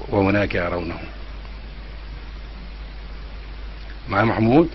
وهناك يرونه مع محمود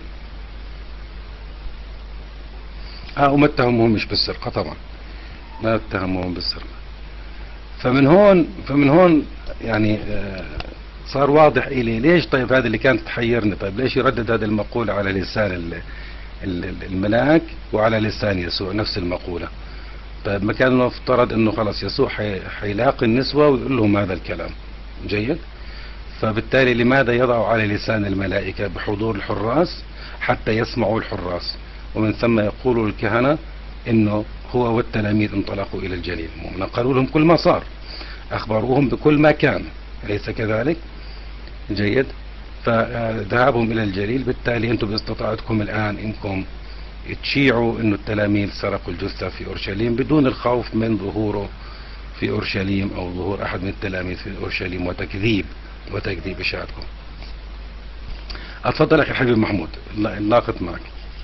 اه وما اتهموهم مش بالسرقة طبعا ما اتهموهم بالسرقة فمن هون فمن هون يعني آه صار واضح إلي ليش طيب هذا اللي كانت تحيرني طيب ليش يردد هذه المقولة على لسان الملاك وعلى لسان يسوع نفس المقولة طيب ما كان المفترض انه خلاص يسوع حيلاقي النسوة ويقول لهم هذا الكلام جيد فبالتالي لماذا يضع على لسان الملائكة بحضور الحراس حتى يسمعوا الحراس ومن ثم يقول الكهنة انه هو والتلاميذ انطلقوا الى الجليل قالوا لهم كل ما صار اخبروهم بكل ما كان اليس كذلك جيد فذهابهم الى الجليل بالتالي انتم باستطاعتكم الان انكم تشيعوا انه التلاميذ سرقوا الجثة في اورشليم بدون الخوف من ظهوره في اورشليم او ظهور احد من التلاميذ في اورشليم وتكذيب وتكذيب اشاعتكم اتفضل اخي حبيب محمود الناقط معك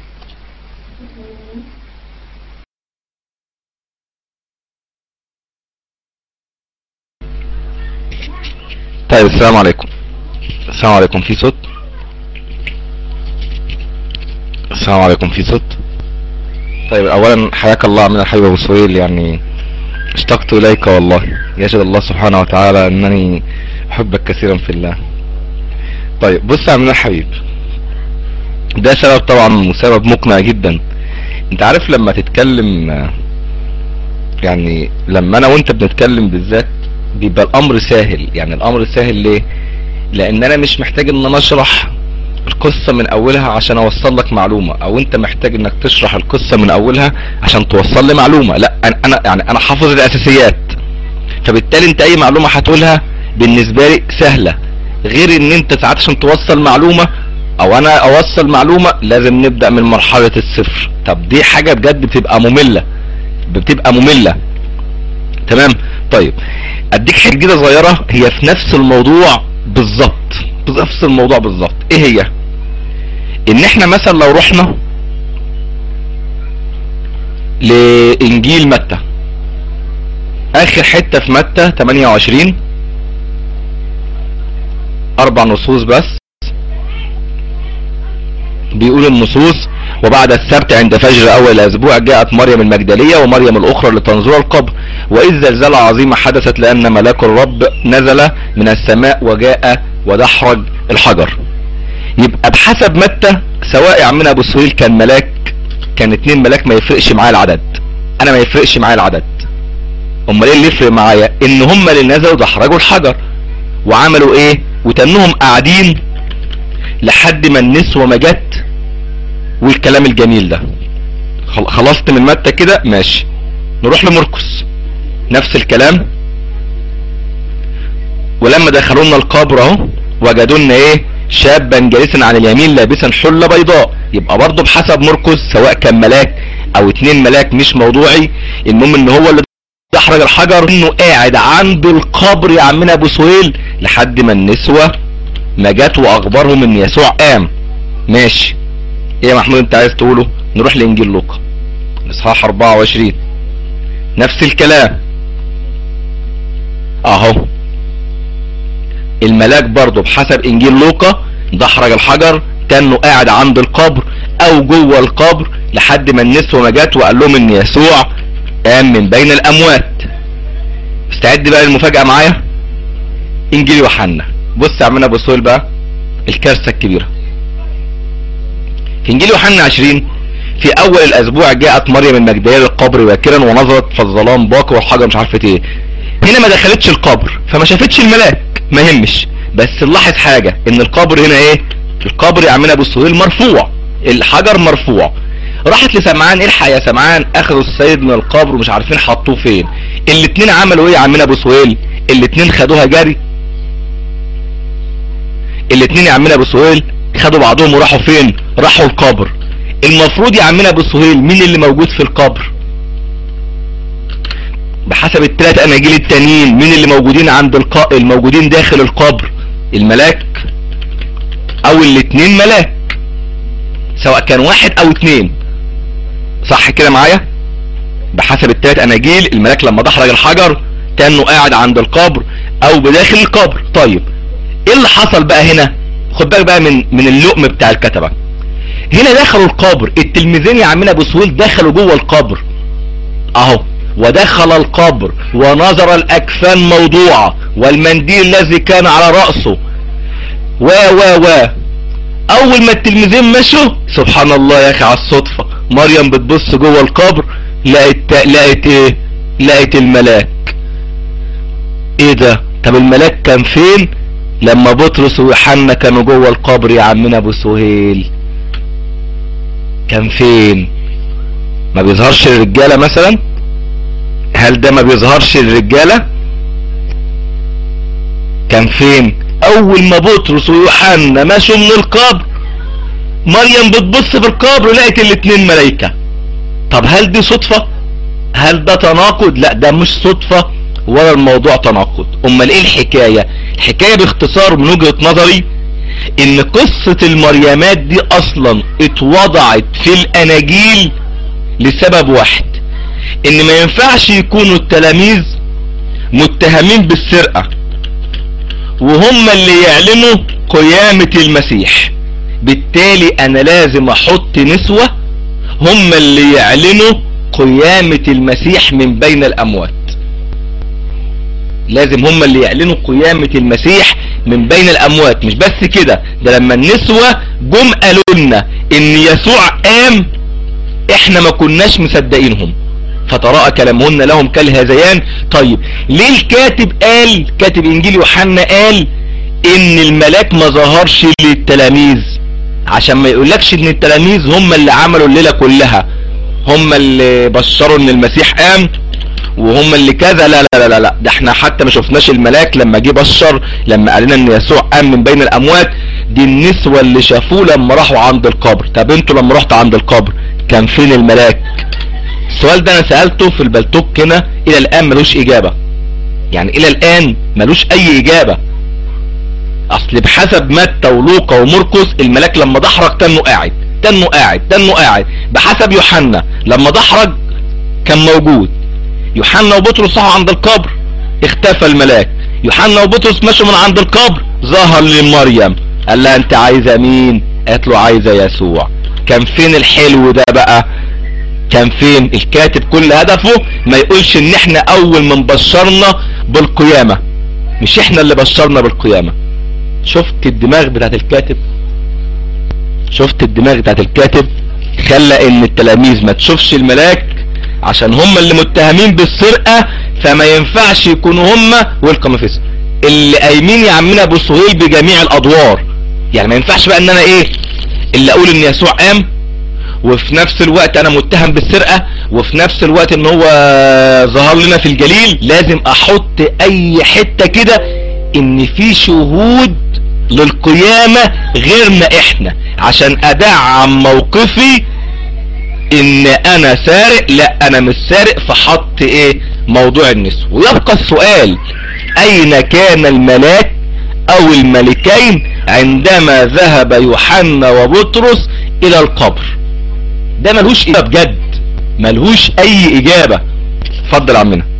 طيب السلام عليكم السلام عليكم في صوت السلام عليكم في صوت طيب اولا حياك الله من الحبيب ابو سهيل يعني اشتقت اليك والله يشهد الله سبحانه وتعالى انني احبك كثيرا في الله طيب بص يا عمنا الحبيب ده سبب طبعا سبب مقنع جدا انت عارف لما تتكلم يعني لما انا وانت بنتكلم بالذات بيبقى الامر سهل يعني الامر سهل ليه لان انا مش محتاج ان انا اشرح القصة من اولها عشان اوصل لك معلومة او انت محتاج انك تشرح القصة من اولها عشان توصل لي معلومة لا انا يعني انا حافظ الاساسيات فبالتالي انت اي معلومة هتقولها بالنسبة لي سهلة غير ان انت ساعات عشان توصل معلومة او انا اوصل معلومة لازم نبدأ من مرحلة الصفر طب دي حاجة بجد بتبقى مملة بتبقى مملة تمام طيب اديك حاجة جديدة صغيرة هي في نفس الموضوع بالظبط نفس الموضوع بالظبط ايه هي ان احنا مثلا لو رحنا لانجيل متى اخر حتة في متى 28 اربع نصوص بس بيقول النصوص وبعد السبت عند فجر اول الاسبوع جاءت مريم المجدلية ومريم الاخرى لتنظر القبر واذ زلزال عظيمة حدثت لان ملاك الرب نزل من السماء وجاء ودحرج الحجر يبقى بحسب متى سواء يا عمنا ابو سهيل كان ملاك كان اتنين ملاك ما يفرقش معايا العدد انا ما يفرقش معايا العدد امال ايه اللي يفرق معايا ان هم اللي نزلوا دحرجوا الحجر وعملوا ايه وتنهم قاعدين لحد ما النسوة ما جت والكلام الجميل ده خلصت من متى كده ماشي نروح لمركز نفس الكلام ولما دخلونا القبر اهو وجدونا ايه شابا جالسا عن اليمين لابسا حلة بيضاء يبقى برضه بحسب مركز سواء كان ملاك او اتنين ملاك مش موضوعي المهم ان هو اللي دحرج الحجر انه قاعد عند القبر يا عمنا ابو سهيل لحد ما النسوة ما جت واخبرهم ان يسوع قام ماشي ايه يا محمود انت عايز تقوله نروح لانجيل لوقا الاصحاح 24 نفس الكلام اهو الملاك برضه بحسب انجيل لوقا دحرج الحجر كانه قاعد عند القبر او جوه القبر لحد ما النسوة ما جت وقال لهم ان يسوع قام من بين الاموات استعد بقى للمفاجأة معايا انجيل يوحنا بص يا عمنا ابو سهيل بقى الكارثة الكبيرة في انجيل يوحنا 20 في اول الاسبوع جاءت مريم المجدلية للقبر باكرا ونظرت فالظلام باقي والحجر مش عارفه ايه هنا ما دخلتش القبر فما شافتش الملاك ما يهمش بس نلاحظ حاجة ان القبر هنا ايه القبر يا عمنا ابو السهيل مرفوع الحجر مرفوع راحت لسمعان الحق يا سمعان اخذوا السيد من القبر ومش عارفين حطوه فين الاتنين عملوا ايه يا عمنا ابو سهيل الاتنين خدوها جري الاتنين يا عمنا ابو سهيل خدوا بعضهم وراحوا فين راحوا القبر المفروض يا عمنا ابو سهيل مين اللي موجود في القبر بحسب الثلاث اناجيل التانيين مين اللي موجودين عند الق... الموجودين داخل القبر الملاك او الاتنين ملاك سواء كان واحد او اتنين صح كده معايا بحسب الثلاث اناجيل الملاك لما دحرج الحجر كانه قاعد عند القبر او بداخل القبر طيب ايه اللي حصل بقى هنا خد بالك بقى من من اللؤم بتاع الكتبة هنا دخلوا القبر التلميذين يا عمنا ابو سهيل دخلوا جوه القبر اهو ودخل القبر ونظر الاكفان موضوعة والمنديل الذي كان على رأسه و و و اول ما التلميذين مشوا سبحان الله يا اخي على الصدفة مريم بتبص جوه القبر لقيت لقيت ايه لقيت الملاك ايه ده طب الملاك كان فين لما بطرس ويوحنا كانوا جوه القبر يا عمنا ابو سهيل كان فين ما بيظهرش للرجاله مثلا هل ده ما بيظهرش للرجاله كان فين اول ما بطرس ويوحنا مشوا من القبر مريم بتبص في القبر لقيت الاتنين ملايكه طب هل دي صدفه هل ده تناقض لا ده مش صدفه ولا الموضوع تناقض امال ايه الحكايه الحكايه باختصار من وجهه نظري ان قصه المريمات دي اصلا اتوضعت في الاناجيل لسبب واحد ان ما ينفعش يكونوا التلاميذ متهمين بالسرقه وهم اللي يعلنوا قيامة المسيح بالتالي انا لازم احط نسوة هم اللي يعلنوا قيامة المسيح من بين الاموات لازم هم اللي يعلنوا قيامة المسيح من بين الاموات مش بس كده ده لما النسوة جم قالوا لنا ان يسوع قام احنا ما كناش مصدقينهم فتراءى كلامهن لهم كالهذيان طيب ليه الكاتب قال كاتب انجيل يوحنا قال ان الملاك ما ظهرش للتلاميذ عشان ما يقولكش ان التلاميذ هم اللي عملوا الليلة كلها هم اللي بشروا ان المسيح قام وهم اللي كذا لا لا لا لا ده احنا حتى ما شفناش الملاك لما جه بشر لما قال لنا ان يسوع قام من بين الاموات دي النسوة اللي شافوه لما راحوا عند القبر طب انتوا لما رحتوا عند القبر كان فين الملاك السؤال ده انا سألته في البلتوك هنا الى الان ملوش اجابة يعني الى الان ملوش اي اجابة اصل بحسب متى ولوقا ومرقس الملاك لما دحرج تنه قاعد تنه قاعد تنه قاعد بحسب يوحنا لما دحرج كان موجود يوحنا وبطرس راحوا عند القبر اختفى الملاك يوحنا وبطرس مشوا من عند القبر ظهر لمريم قال لها انت عايزه مين قالت له عايزه يسوع كان فين الحلو ده بقى كان فين الكاتب كل هدفه ما يقولش ان احنا اول من بشرنا بالقيامة مش احنا اللي بشرنا بالقيامة شفت الدماغ بتاعت الكاتب شفت الدماغ بتاعت الكاتب خلى ان التلاميذ ما تشوفش الملاك عشان هم اللي متهمين بالسرقة فما ينفعش يكونوا هم ويلكم فيس اللي قايمين يا عمنا ابو سهيل بجميع الادوار يعني ما ينفعش بقى ان انا ايه اللي اقول ان يسوع قام وفي نفس الوقت انا متهم بالسرقة وفي نفس الوقت ان هو ظهر لنا في الجليل لازم احط اي حتة كده ان في شهود للقيامة غير ما احنا عشان ادعم موقفي ان انا سارق لا انا مش سارق فحط ايه موضوع النسو ويبقى السؤال اين كان الملاك او الملكين عندما ذهب يوحنا وبطرس الى القبر ده ملهوش اجابة بجد ملهوش اي اجابة اتفضل يا عمنا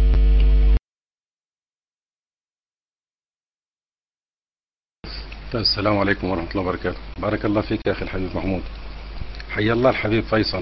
طيب السلام عليكم ورحمة الله وبركاته بارك الله فيك يا أخي الحبيب محمود حيا الله الحبيب فيصل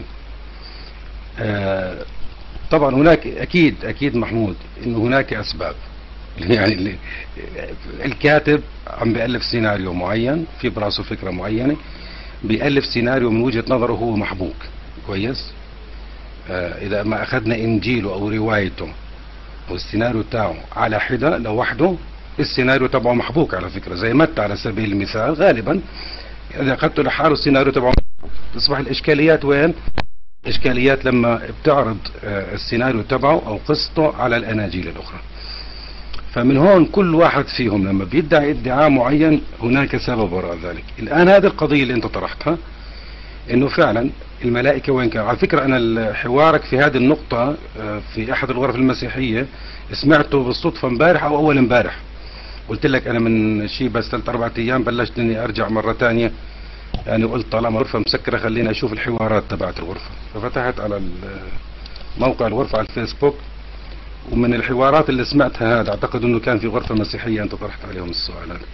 آه طبعا هناك أكيد أكيد محمود إن هناك أسباب يعني اللي- الكاتب عم بيألف سيناريو معين في براسه فكرة معينة بيألف سيناريو من وجهة نظره هو محبوك كويس آه إذا ما أخذنا إنجيله أو روايته أو السيناريو تاعه على حدة لوحده السيناريو تبعه محبوك على فكرة زي متى على سبيل المثال غالبا إذا أخذته لحاله السيناريو تبعه محبوك. تصبح الإشكاليات وين إشكاليات لما بتعرض آه، السيناريو تبعه أو قصته على الأناجيل الأخرى فمن هون كل واحد فيهم لما بيدعي ادعاء معين هناك سبب وراء ذلك الآن هذه القضية اللي أنت طرحتها انه فعلا الملائكة وين كانوا على فكرة انا حوارك في هذه النقطة آه، في احد الغرف المسيحية سمعته بالصدفة امبارح او اول امبارح قلت لك انا من شيء بس ثلاث اربع ايام بلشت اني ارجع مرة ثانية يعني قلت طالما غرفة مسكرة خليني اشوف الحوارات تبعت الغرفة ففتحت على ال- موقع الغرفة على الفيسبوك ومن الحوارات اللي سمعتها هذا اعتقد انه كان في غرفة مسيحية انت طرحت عليهم السؤال هذا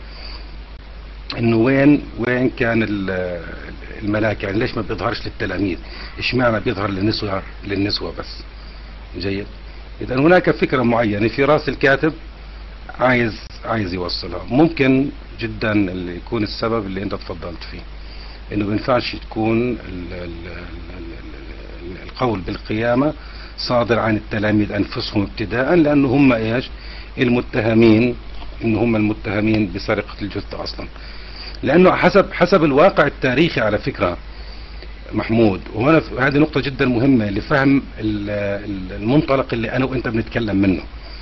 انه وين وين كان ال- الملاك يعني ليش ما بيظهرش للتلاميذ اشمعنى بيظهر للنسوة للنسوة بس جيد اذا هناك فكرة معينة في راس الكاتب عايز عايز يوصلها ممكن جدا اللي يكون السبب اللي انت تفضلت فيه انه بينفعش تكون ال ال ال ال القول بالقيامة صادر عن التلاميذ انفسهم ابتداء لانه هم ايش المتهمين ان هم المتهمين بسرقة الجثة اصلا لانه حسب حسب الواقع التاريخي على فكرة محمود وهنا ف- هذه نقطة جدا مهمة لفهم ال- ال- المنطلق اللي انا وانت بنتكلم منه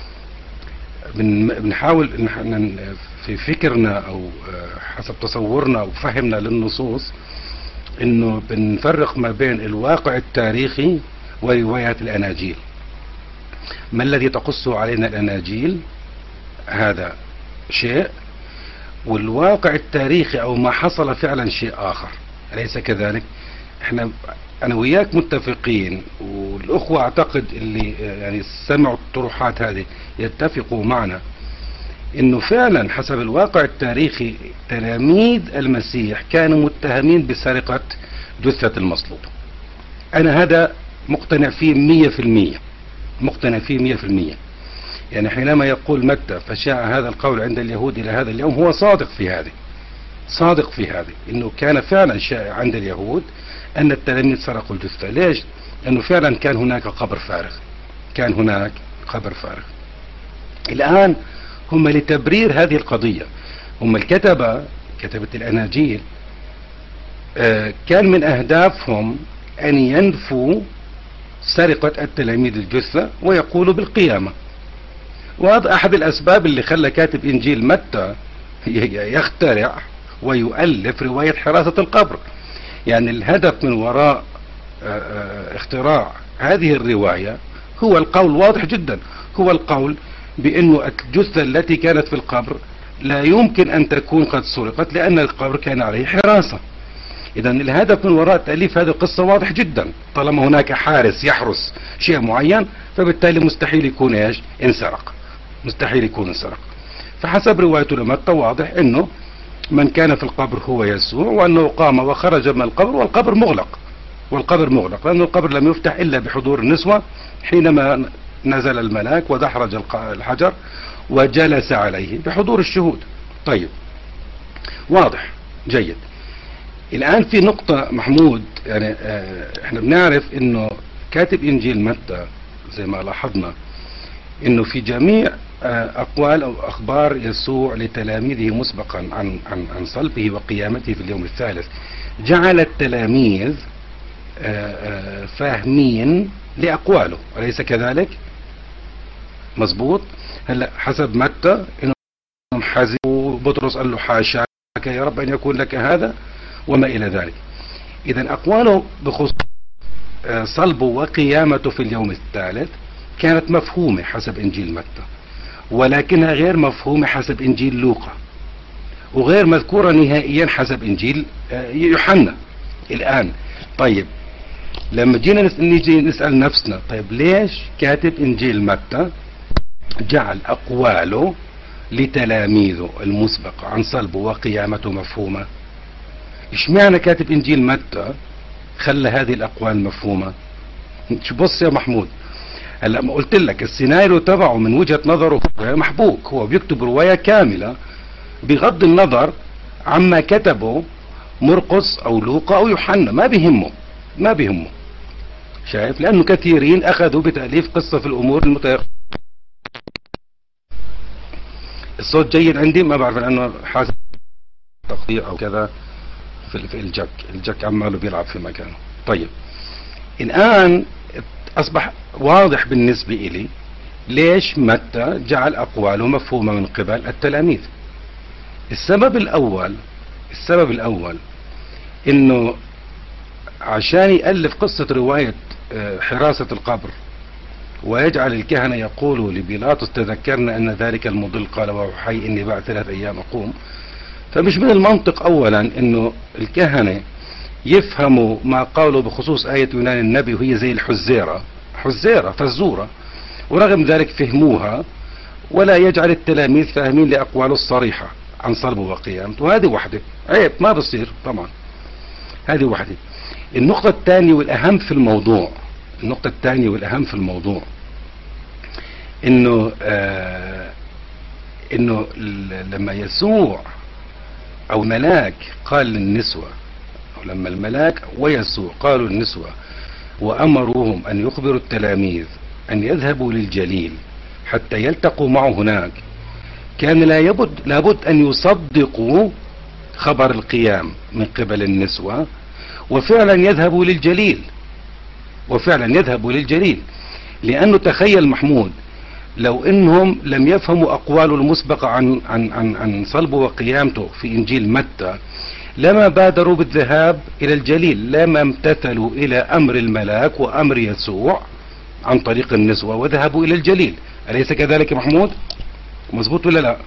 بن- بنحاول إن إحنا ن- في فكرنا او آه، حسب تصورنا او فهمنا للنصوص انه بنفرق ما بين الواقع التاريخي وروايات الاناجيل ما الذي تقصه علينا الاناجيل هذا شيء والواقع التاريخي او ما حصل فعلا شيء اخر اليس كذلك احنا انا وياك متفقين والاخوة اعتقد اللي آه، يعني سمعوا الطروحات هذه يتفقوا معنا انه فعلا حسب الواقع التاريخي تلاميذ المسيح كانوا متهمين بسرقة جثة المصلوب انا هذا مقتنع فيه مية في المية مقتنع فيه مية في المية يعني حينما يقول متى فشاع هذا القول عند اليهود الى هذا اليوم هو صادق في هذه صادق في هذه انه كان فعلا شائع عند اليهود ان التلاميذ سرقوا الجثة ليش لانه فعلا كان هناك قبر فارغ كان هناك قبر فارغ الآن هم لتبرير هذه القضية هم الكتبة كتبة الأناجيل آه، كان من أهدافهم أن ينفوا سرقة التلاميذ الجثة ويقولوا بالقيامة وهذا أحد الأسباب اللي خلى كاتب إنجيل متى ي- يخترع ويؤلف رواية حراسة القبر يعني الهدف من وراء آه، آه، اختراع هذه الرواية هو القول واضح جدا هو القول بأنه الجثة التي كانت في القبر لا يمكن أن تكون قد سرقت لأن القبر كان عليه حراسة إذا الهدف من وراء تأليف هذه القصة واضح جدا طالما هناك حارس يحرس شيء معين فبالتالي مستحيل يكون ايش انسرق مستحيل يكون انسرق فحسب روايته لمتى واضح انه من كان في القبر هو يسوع وانه قام وخرج من القبر والقبر مغلق والقبر مغلق لأن القبر لم يفتح إلا بحضور النسوة حينما نزل الملاك ودحرج الق- الحجر وجلس عليه بحضور الشهود طيب واضح جيد الآن في نقطة محمود يعني آه، احنا بنعرف انه كاتب انجيل متى زي ما لاحظنا انه في جميع آه، اقوال او اخبار يسوع لتلاميذه مسبقا عن عن عن صلبه وقيامته في اليوم الثالث جعل التلاميذ آه، آه، فاهمين لاقواله اليس كذلك مظبوط هلا حسب متى انهم حزنوا وبطرس قال له حاشاك يا رب ان يكون لك هذا وما الى ذلك اذا اقواله بخصوص آه، صلبه وقيامته في اليوم الثالث كانت مفهومة حسب انجيل متى ولكنها غير مفهومة حسب انجيل لوقا وغير مذكورة نهائيا حسب انجيل آه، يوحنا الان طيب لما جينا نس- نيجي نسأل نفسنا طيب ليش كاتب انجيل متى جعل اقواله لتلاميذه المسبقة عن صلبه وقيامته مفهومة اشمعنى كاتب انجيل متى خلى هذه الاقوال مفهومة شو بص يا محمود هلا ما قلت لك السيناريو تبعه من وجهة نظره هو محبوك هو بيكتب رواية كاملة بغض النظر عما كتبه مرقس او لوقا او يوحنا ما بيهمه ما بيهمه شايف لانه كثيرين اخذوا بتأليف قصة في الامور المتيقنة الصوت جيد عندي ما بعرف لانه حاسس تقطيع او كذا في في الجك الجك عماله بيلعب في مكانه طيب الان اصبح واضح بالنسبة الي ليش متى جعل اقواله مفهومة من قبل التلاميذ السبب الاول السبب الاول انه عشان يألف قصة رواية آه، حراسة القبر ويجعل الكهنة يقولوا لبيلاطس تذكرنا ان ذلك المضل قال وهو حي اني بعد ثلاث ايام اقوم فمش من المنطق اولا انه الكهنة يفهموا ما قالوا بخصوص آية يونان النبي وهي زي الحزيرة حزيرة فزورة ورغم ذلك فهموها ولا يجعل التلاميذ فاهمين لأقواله الصريحة عن صلبه وقيامته وهذه وحدة عيب ما بصير طبعا هذه وحدة النقطة الثانية والأهم في الموضوع النقطة الثانية والأهم في الموضوع انه آه انه لما يسوع او ملاك قال للنسوة او لما الملاك ويسوع قالوا للنسوة وامروهم ان يخبروا التلاميذ ان يذهبوا للجليل حتى يلتقوا معه هناك كان لا يبد لابد ان يصدقوا خبر القيام من قبل النسوة وفعلا يذهبوا للجليل وفعلا يذهبوا للجليل لانه تخيل محمود لو انهم لم يفهموا اقواله المسبقة عن, عن, عن, عن صلبه وقيامته في انجيل متى لما بادروا بالذهاب الى الجليل لما امتثلوا الى امر الملاك وامر يسوع عن طريق النسوة وذهبوا الى الجليل اليس كذلك محمود مظبوط ولا لا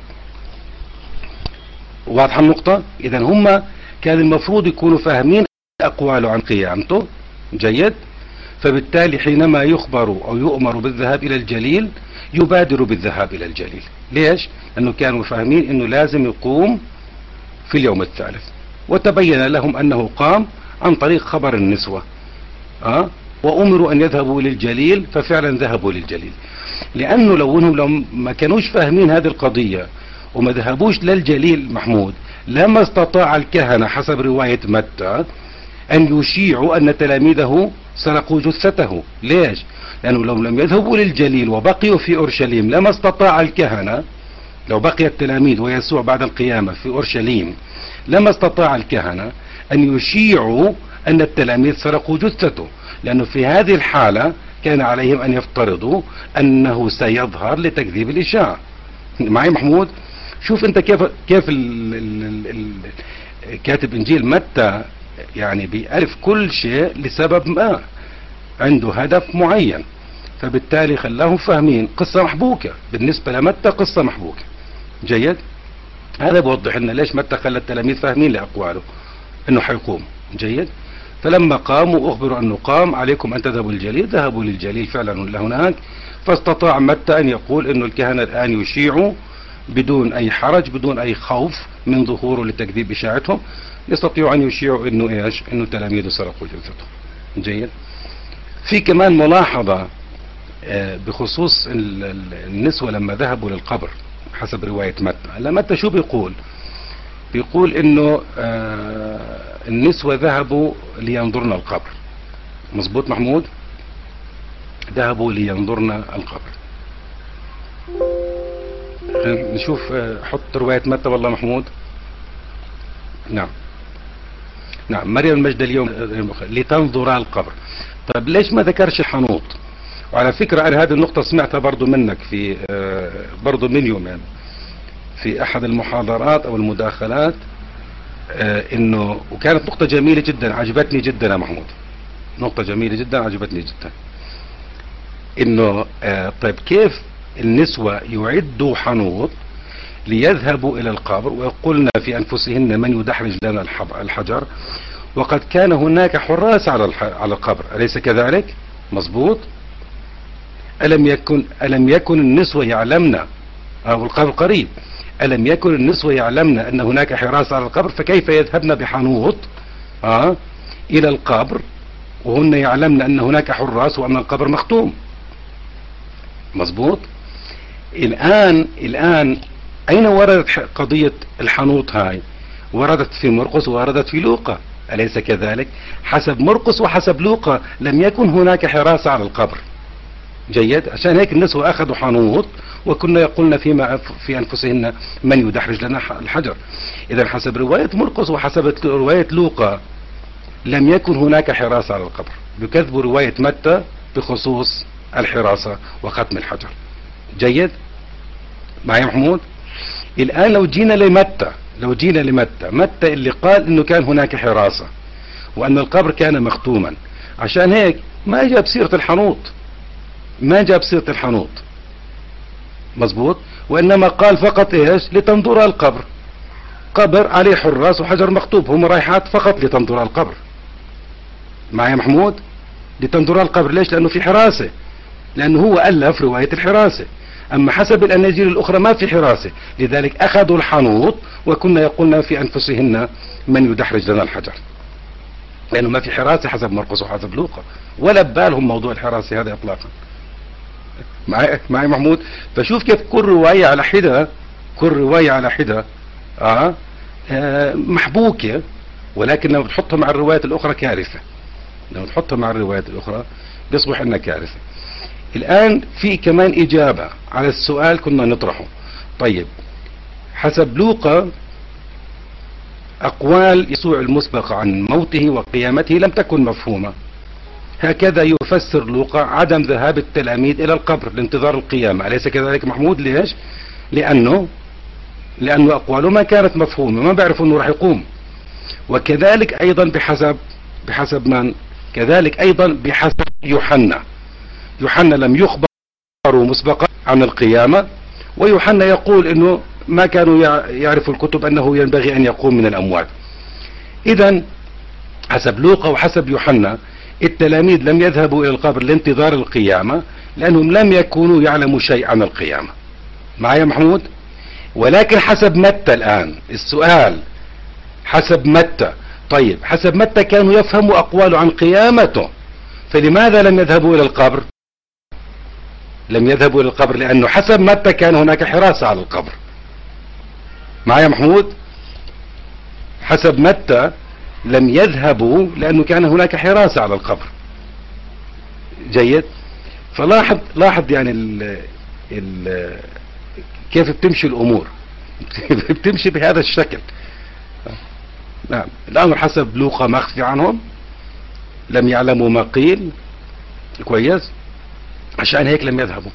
واضحة النقطة اذا هم كان المفروض يكونوا فاهمين اقواله عن قيامته جيد فبالتالي حينما يخبروا او يؤمروا بالذهاب الى الجليل يبادروا بالذهاب الى الجليل ليش لانه كانوا فاهمين انه لازم يقوم في اليوم الثالث وتبين لهم انه قام عن طريق خبر النسوة أه؟ وامروا ان يذهبوا للجليل ففعلا ذهبوا للجليل لانه لو انهم لو ما كانوش فاهمين هذه القضية وما ذهبوش للجليل محمود لما استطاع الكهنة حسب رواية متى ان يشيعوا ان تلاميذه سرقوا جثته ليش لانه لو لم يذهبوا للجليل وبقيوا في اورشليم لما استطاع الكهنة لو بقي التلاميذ ويسوع بعد القيامة في اورشليم لما استطاع الكهنة ان يشيعوا ان التلاميذ سرقوا جثته لانه في هذه الحالة كان عليهم ان يفترضوا انه سيظهر لتكذيب الاشاعة معي محمود شوف انت كيف كيف ال ال ال كاتب انجيل متى يعني بيعرف كل شيء لسبب ما عنده هدف معين فبالتالي خلاهم فاهمين قصة محبوكة بالنسبة لمتى قصة محبوكة جيد هذا بوضح لنا ليش متى خلى التلاميذ فاهمين لأقواله انه حيقوم جيد فلما قاموا اخبروا انه قام عليكم ان تذهبوا للجليل ذهبوا للجليل فعلا لهناك فاستطاع متى ان يقول انه الكهنة الان يشيعوا بدون اي حرج بدون اي خوف من ظهوره لتكذيب اشاعتهم يستطيعوا ان يشيعوا انه ايش انه تلاميذه سرقوا جثته جيد في كمان ملاحظة بخصوص النسوة لما ذهبوا للقبر حسب رواية متى لما متى شو بيقول بيقول انه النسوة ذهبوا لينظرن القبر مظبوط محمود ذهبوا لينظرن القبر نشوف حط رواية متى والله محمود نعم نعم مريم المجد اليوم لتنظر القبر طيب ليش ما ذكرش الحنوط وعلى فكرة انا هذه النقطة سمعتها برضو منك في برضو من يوم يعني في احد المحاضرات او المداخلات انه وكانت نقطة جميلة جدا عجبتني جدا يا محمود نقطة جميلة جدا عجبتني جدا انه طيب كيف النسوة يعدوا حنوط ليذهبوا الى القبر ويقولن في انفسهن من يدحرج لنا الحجر وقد كان هناك حراس على على القبر أليس كذلك مظبوط ألم يكن ألم يكن النسوة يعلمن أو القبر قريب ألم يكن النسوة يعلمن أن هناك حراس على القبر فكيف يذهبن بحنوط آه إلى القبر وهن يعلمن أن هناك حراس وأن القبر مختوم مظبوط الآن الآن أين وردت قضية الحنوط هاي وردت في مرقس وردت في لوقا أليس كذلك حسب مرقس وحسب لوقا لم يكن هناك حراسة على القبر جيد عشان هيك النسوة أخذوا حنوط وكنا يقولن فيما في أنفسهن من يدحرج لنا الحجر إذا حسب رواية مرقس وحسب رواية لوقا لم يكن هناك حراسة على القبر بكذبوا رواية متى بخصوص الحراسة وختم الحجر جيد معي محمود الآن لو جينا لمتى لو جينا لمتى متى اللي قال انه كان هناك حراسة وان القبر كان مختوما عشان هيك ما جاب سيرة الحنوط ما جاب سيرة الحنوط مظبوط وانما قال فقط ايش لتنظر القبر قبر عليه حراس وحجر مخطوب هم رايحات فقط لتنظر القبر معي محمود لتنظر القبر ليش لانه في حراسة لأنه هو ألف رواية الحراسة أما حسب الأناجيل الأخرى ما في حراسة لذلك أخذوا الحنوط وكنا يقولن في أنفسهن من يدحرج لنا الحجر لأنه ما في حراسة حسب مرقس وحسب لوقا ولا ببالهم موضوع الحراسة هذا إطلاقا معي معي محمود فشوف كيف كل رواية على حدة كل رواية على حدة آه, آه محبوكة ولكن لما بتحطها مع الروايات الأخرى كارثة لما تحطها مع الروايات الأخرى بيصبح لنا كارثة الآن في كمان إجابة على السؤال كنا نطرحه طيب حسب لوقا أقوال يسوع المسبقة عن موته وقيامته لم تكن مفهومة هكذا يفسر لوقا عدم ذهاب التلاميذ إلى القبر لانتظار القيامة أليس كذلك محمود ليش لأنه لأنه أقواله ما كانت مفهومة ما بيعرفوا أنه راح يقوم وكذلك أيضا بحسب بحسب من كذلك أيضا بحسب يوحنا يوحنا لم يخبر مسبقا عن القيامة ويوحنا يقول أنه ما كانوا يعرفوا الكتب أنه ينبغي أن يقوم من الأموات إذا حسب لوقا وحسب يوحنا التلاميذ لم يذهبوا إلى القبر لانتظار القيامة لأنهم لم يكونوا يعلموا شيء عن القيامة معايا محمود ولكن حسب متى الآن السؤال حسب متى طيب حسب متى كانوا يفهموا أقواله عن قيامته فلماذا لم يذهبوا إلى القبر لم يذهبوا إلى القبر لأنه حسب متى كان هناك حراسة على القبر معايا محمود حسب متى لم يذهبوا لأنه كان هناك حراسة على القبر جيد فلاحظ لاحظ يعني ال ال كيف بتمشي الأمور بتمشي بهذا الشكل نعم الأمر حسب لوقا مخفي عنهم لم يعلموا ما قيل كويس عشان هيك لم يذهبوا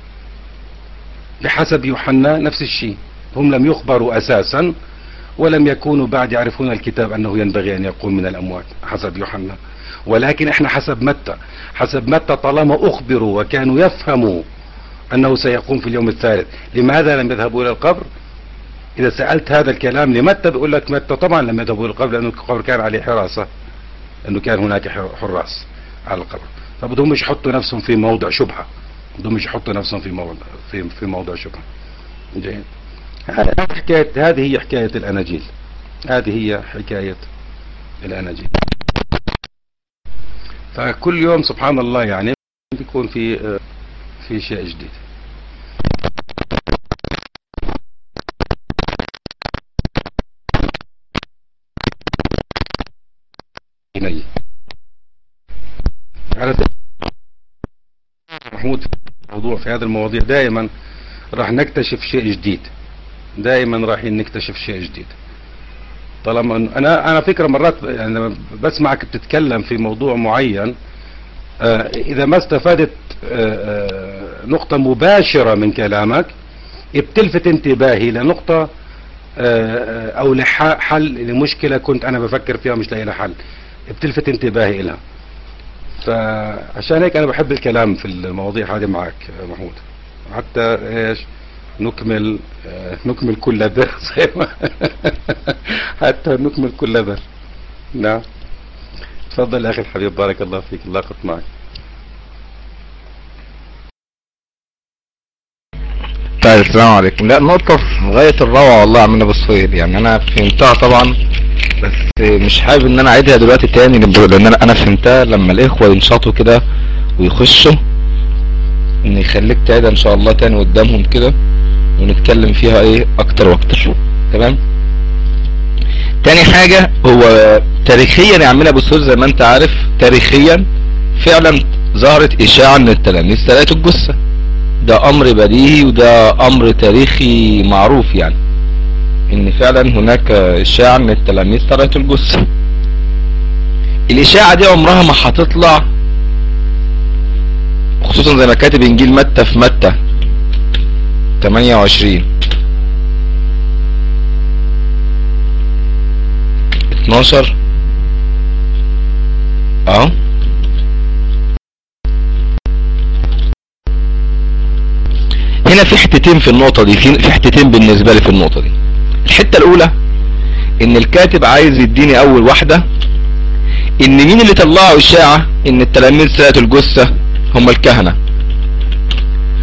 بحسب يوحنا نفس الشيء هم لم يخبروا أساسا ولم يكونوا بعد يعرفون الكتاب أنه ينبغي أن يقوم من الأموات حسب يوحنا ولكن احنا حسب متى حسب متى طالما أخبروا وكانوا يفهموا أنه سيقوم في اليوم الثالث لماذا لم يذهبوا إلى القبر إذا سألت هذا الكلام لمتى بيقول لك متى طبعا لم يذهبوا إلى القبر لأنه القبر كان عليه حراسة أنه كان هناك حراس على القبر فبدهم مش يحطوا نفسهم في موضع شبهة بدهم مش يحطوا نفسهم في موضع في في موضع شبهة جيد هذه حكاية هذه هي حكاية الأناجيل هذه هي حكاية الأناجيل فكل يوم سبحان الله يعني بيكون في في شيء جديد على محمود موضوع في هذا المواضيع دائما راح نكتشف شيء جديد دائما رايحين نكتشف شيء جديد طالما انا انا فكره مرات يعني بسمعك بتتكلم في موضوع معين آه اذا ما استفادت آه آه نقطه مباشره من كلامك بتلفت انتباهي لنقطه او لحل لمشكله كنت انا بفكر فيها مش لاقي لها حل بتلفت انتباهي لها فعشان هيك انا بحب الكلام في المواضيع هذه معك محمود حتى ايش نكمل نكمل كل درس حتى نكمل كل درس نعم تفضل يا اخي الحبيب بارك الله فيك الله قط معك طيب السلام عليكم لا نقطة في غاية الروعة والله عمنا بالصوير يعني انا فهمتها طبعا بس مش حابب ان انا اعيدها دلوقتي تاني لان انا انا فهمتها لما الاخوة ينشطوا كده ويخشوا ان يخليك تعيدها ان شاء الله تاني قدامهم كده ونتكلم فيها ايه اكتر واكتر تمام تاني حاجة هو تاريخيا يا عمنا بالصوير زي ما انت عارف تاريخيا فعلا ظهرت اشاعة ان التلاميذ سرقت الجثة ده امر بديهي وده امر تاريخي معروف يعني ان فعلا هناك اشاعة ان التلاميذ سرقت الجثة الاشاعة دي عمرها ما هتطلع خصوصا زي ما كاتب انجيل متى في متى 28 12 اهو هنا في حتتين في النقطة دي في حتتين بالنسبة لي في النقطة دي الحتة الاولى ان الكاتب عايز يديني اول واحدة ان مين اللي طلعوا اشاعة ان التلاميذ سرقت الجثة هم الكهنة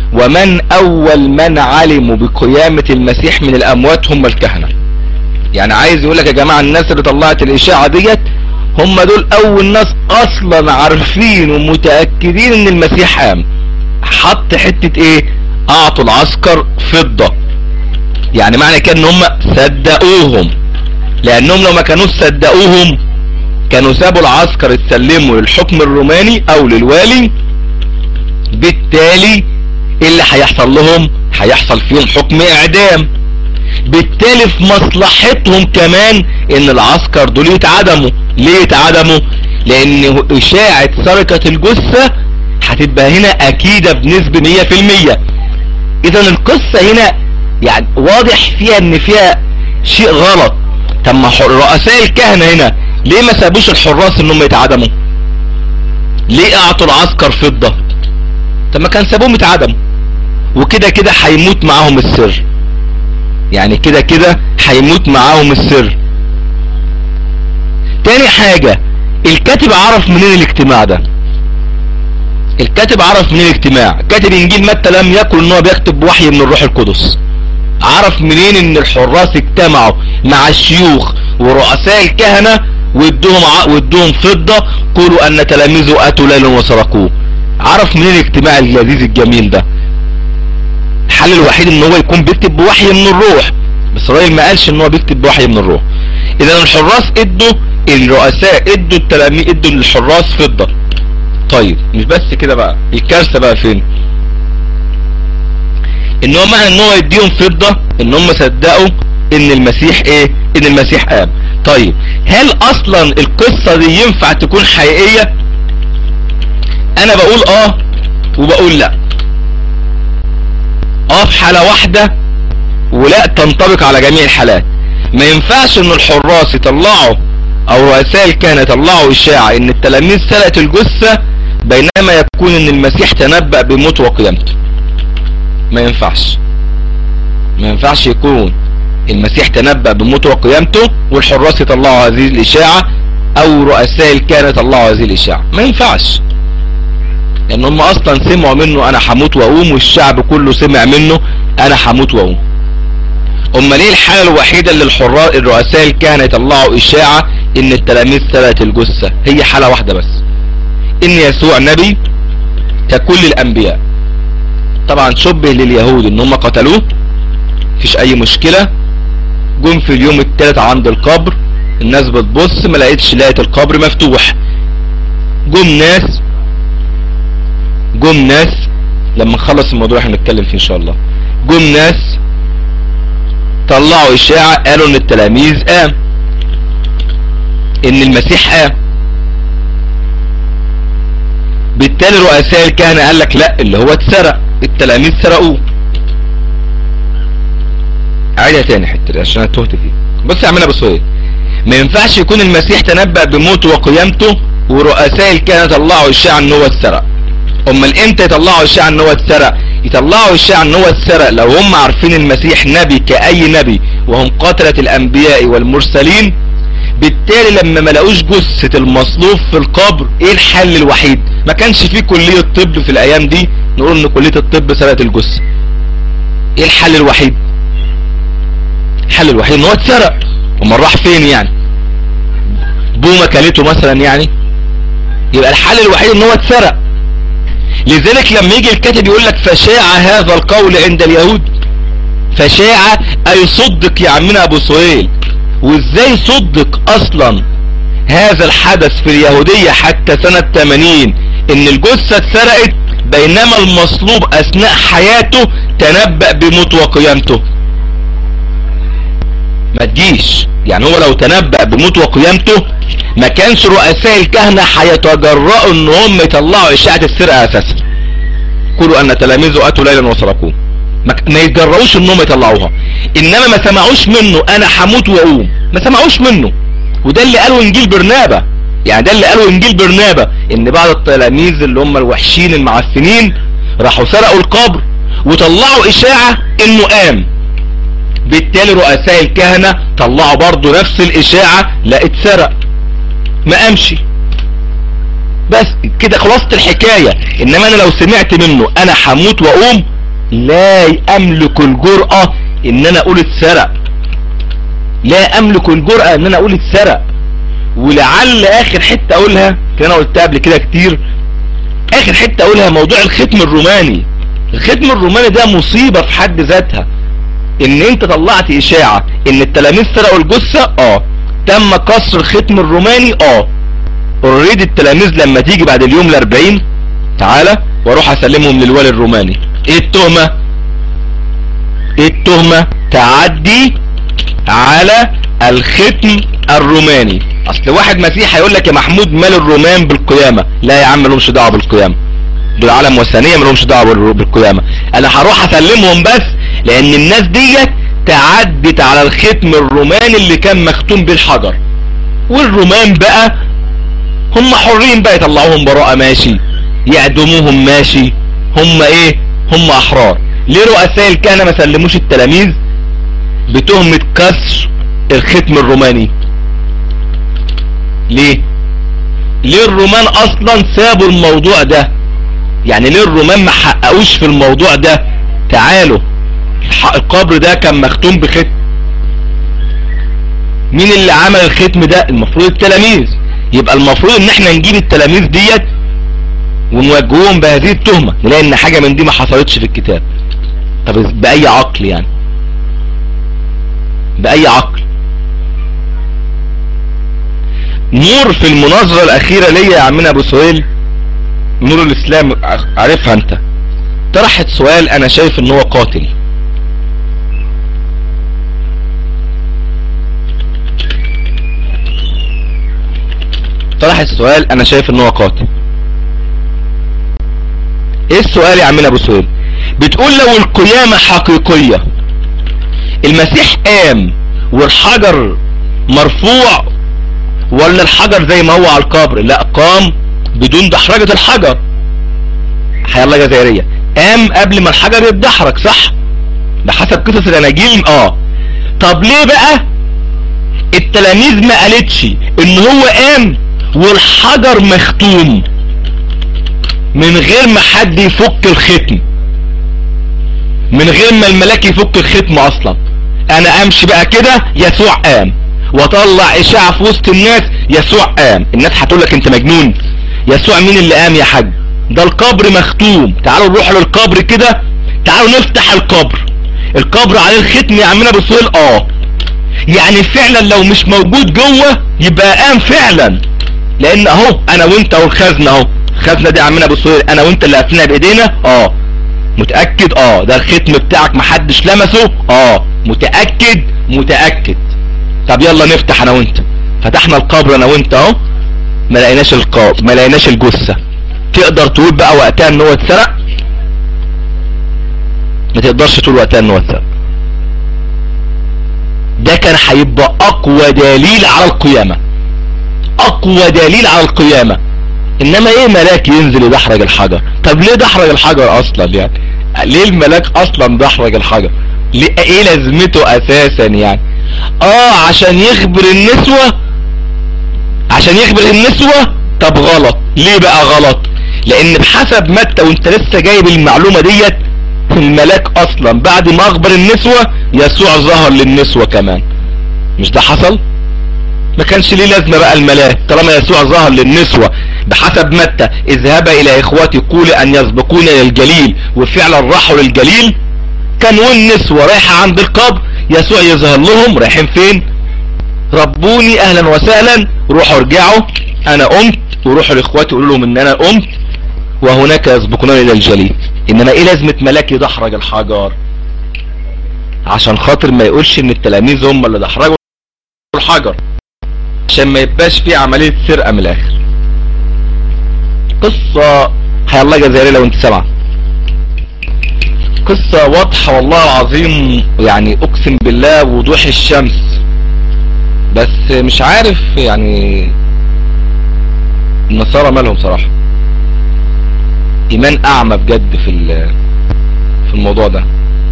ومن اول من علموا بقيامة المسيح من الاموات هم الكهنة يعني عايز يقول لك يا جماعة الناس اللي طلعت الاشاعة ديت هم دول اول ناس اصلا عارفين ومتأكدين ان المسيح قام حط حتة ايه اعطوا العسكر فضة يعني معنى كده ان هم صدقوهم لانهم لو ما كانوش صدقوهم كانوا سابوا العسكر يتسلموا للحكم الروماني او للوالي بالتالي إيه اللي هيحصل لهم هيحصل فيهم حكم اعدام بالتالي في مصلحتهم كمان ان العسكر دول يتعدموا ليه يتعدموا لان اشاعة سرقة الجثة هتبقى هنا اكيدة بنسبة 100% اذا القصة هنا يعني واضح فيها ان فيها شيء غلط طب ما رؤساء الكهنة هنا ليه ما سابوش الحراس انهم يتعدموا ليه اعطوا العسكر فضة طب ما كان سابوهم يتعدموا وكده كده هيموت معاهم السر يعني كده كده هيموت معاهم السر تاني حاجة الكاتب عرف منين الاجتماع ده الكاتب عرف منين الاجتماع كاتب انجيل متى لم يكن ان هو بيكتب وحي من الروح القدس عرف منين ان الحراس اجتمعوا مع الشيوخ ورؤساء الكهنة وادوهم ع... وادوهم فضة قولوا ان تلاميذه اتوا ليلا وسرقوه عرف منين الاجتماع اللذيذ الجميل ده الحل الوحيد ان هو يكون بيكتب بوحي من الروح بس الراجل ما قالش ان هو بيكتب بوحي من الروح اذا الحراس ادوا الرؤساء ادوا التلاميذ ادوا للحراس فضة طيب مش بس كده بقى الكارثة بقى فين ان هو معنى ان هو يديهم فضة ان هم صدقوا ان المسيح ايه ان المسيح قام طيب هل اصلا القصة دي ينفع تكون حقيقية انا بقول اه وبقول لا اه في حالة واحدة ولا تنطبق على جميع الحالات ما ينفعش ان الحراس يطلعوا او رؤساء الكهنة يطلعوا اشاعة ان التلاميذ سرقت الجثة بينما يكون ان المسيح تنبأ بموت وقيامته ما ينفعش ما ينفعش يكون المسيح تنبأ بموت وقيامته والحراس يطلعوا هذه الاشاعة او رؤساء الكهنة يطلعوا هذه الاشاعة ما ينفعش لان هم اصلا سمعوا منه انا هموت واقوم والشعب كله سمع منه انا هموت واقوم امال ايه الحالة الوحيدة اللي الحراس الرؤساء الكهنة يطلعوا اشاعة ان التلاميذ سرقت الجثة هي حالة واحدة بس ان يسوع نبي ككل الانبياء طبعا شبه لليهود ان هم قتلوه مفيش اي مشكلة جم في اليوم الثالث عند القبر الناس بتبص ما لقيتش لقيت القبر مفتوح جم ناس جم ناس لما نخلص الموضوع احنا نتكلم فيه ان شاء الله جم ناس طلعوا اشاعة قالوا ان التلاميذ قام ان المسيح قام بالتالي رؤساء الكهنة قال لك لا اللي هو اتسرق التلاميذ سرقوه عيدها تاني حتة عشان انا تهت فيه بص يا عمنا بصوية ما ينفعش يكون المسيح تنبأ بموته وقيامته ورؤساء الكهنة طلعوا اشاعة ان هو اتسرق امال امتى يطلعوا اشاعة ان هو اتسرق يطلعوا اشاعة ان هو اتسرق لو هم عارفين المسيح نبي كأي نبي وهم قتلة الانبياء والمرسلين بالتالي لما ما لقوش جثة المصلوب في القبر ايه الحل الوحيد ما كانش فيه كلية طب في الايام دي نقول ان كلية الطب سرقت الجثة ايه الحل الوحيد الحل الوحيد ان هو اتسرق امال راح فين يعني بومة كلته مثلا يعني يبقى الحل الوحيد ان هو اتسرق لذلك لما يجي الكاتب يقول لك فشاع هذا القول عند اليهود فشاع اي صدق يا عمنا ابو سهيل وازاي صدق اصلا هذا الحدث في اليهودية حتى سنة 80 ان الجثة اتسرقت بينما المصلوب اثناء حياته تنبأ بموت وقيامته ما تجيش يعني هو لو تنبأ بموت وقيامته ما كانش رؤساء الكهنة هيتجرأوا ان هم يطلعوا اشاعة السرقة اساسا قولوا ان تلاميذه اتوا ليلا وسرقوه ما يتجرؤوش انهم يطلعوها انما ما سمعوش منه انا هموت واقوم ما سمعوش منه وده اللي قاله انجيل برنابا يعني ده اللي قاله انجيل برنابا ان بعض التلاميذ اللي هم الوحشين المعفنين راحوا سرقوا القبر وطلعوا اشاعة انه قام بالتالي رؤساء الكهنة طلعوا برضو نفس الاشاعة لا اتسرق ما قامش بس كده خلاصة الحكاية انما انا لو سمعت منه انا هموت واقوم لا املك الجرأة ان انا اقول اتسرق لا املك الجرأة ان انا اقول اتسرق ولعل اخر حتة اقولها كان انا قلتها قبل كده كتير اخر حتة اقولها موضوع الختم الروماني الختم الروماني ده مصيبة في حد ذاتها ان انت طلعت اشاعة ان التلاميذ سرقوا الجثة اه تم كسر الختم الروماني اه اوريدي التلاميذ لما تيجي بعد اليوم الاربعين تعالى واروح اسلمهم للوالي الروماني ايه التهمة ايه التهمة تعدي على الختم الروماني اصل واحد مسيحي هيقول لك يا محمود مال الرومان بالقيامة لا يا عم ملهمش دعوه بالقيامة دول عالم وثنية ملهمش دعوه بال- بالقيامة انا هروح اسلمهم بس لان الناس ديت تعدت على الختم الروماني اللي كان مختوم بالحجر والرومان بقى هم حرين بقى يطلعوهم براءة ماشي يعدموهم ماشي هم ايه هم احرار ليه رؤساء الكهنة ما سلموش التلاميذ بتهمة كسر الختم الروماني ليه ليه الرومان اصلا سابوا الموضوع ده يعني ليه الرومان ما حققوش في الموضوع ده تعالوا الح- القبر ده كان مختوم بختم مين اللي عمل الختم ده المفروض التلاميذ يبقى المفروض ان احنا نجيب التلاميذ ديت ونوجههم بهذه التهمة نلاقي ان حاجة من دي ما حصلتش في الكتاب طب بأي عقل يعني بأي عقل نور في المناظرة الأخيرة ليا يا عمنا أبو سهيل نور الإسلام عارفها أنت طرحت سؤال أنا شايف إن هو قاتل طرحت سؤال أنا شايف إن هو قاتل إيه السؤال يا عمنا أبو سهيل بتقول لو القيامة حقيقية المسيح قام والحجر مرفوع ولا الحجر زي ما هو على القبر لا قام بدون دحرجة الحجر حيا الله جزائرية قام قبل ما الحجر يتدحرج صح ده حسب قصص الاناجيل اه طب ليه بقى التلاميذ ما قالتش ان هو قام والحجر مختوم من غير ما حد يفك الختم من غير ما الملاك يفك الختم اصلا انا امشي بقى كده يسوع قام واطلع اشاعة في وسط الناس يسوع قام الناس هتقول لك انت مجنون يسوع مين اللي قام يا حاج ده القبر مختوم تعالوا نروح للقبر كده تعالوا نفتح القبر القبر عليه الختم يا عمنا ابو سهيل اه يعني فعلا لو مش موجود جوه يبقى قام فعلا لان اهو انا وانت اهو الخزنه اهو الخزنه دي يا عمنا ابو سهيل انا وانت اللي قفلناها بايدينا اه متاكد اه ده الختم بتاعك محدش لمسه اه متاكد متاكد طب يلا نفتح انا وانت فتحنا القبر انا وانت اهو ما لقيناش القبر ما لقيناش الجثه تقدر تقول بقى وقتها ان هو اتسرق ما تقدرش تقول وقتها ان هو اتسرق ده كان هيبقى اقوى دليل على القيامه اقوى دليل على القيامه انما ايه ملاك ينزل يدحرج الحجر طب ليه دحرج الحجر اصلا يعني ليه الملاك اصلا دحرج الحجر ليه ايه لازمته اساسا يعني اه عشان يخبر النسوة عشان يخبر النسوة طب غلط ليه بقى غلط لان بحسب متى وانت لسه جايب المعلومة ديت الملاك اصلا بعد ما اخبر النسوة يسوع ظهر للنسوة كمان مش ده حصل ما كانش ليه لازمة بقى الملاك طالما يسوع ظهر للنسوة بحسب متى اذهب الى اخواتي قول ان يسبقون للجليل وفعلا راحوا للجليل كان والنسوة رايحة عند القبر يسوع يظهر لهم رايحين فين ربوني اهلا وسهلا روحوا ارجعوا انا قمت وروحوا لاخواتي قولوا لهم ان انا قمت وهناك يسبقونني الى الجليل انما ايه لازمة ملاك يدحرج الحجر عشان خاطر ما يقولش ان التلاميذ هم اللي دحرجوا الحجر عشان ما يبقاش في عملية سرقة من الاخر قصة حيا الله جزائري لو انت سامعه قصة واضحة والله العظيم يعني اقسم بالله وضوح الشمس بس مش عارف يعني النصارى مالهم صراحة ايمان اعمى بجد في في الموضوع ده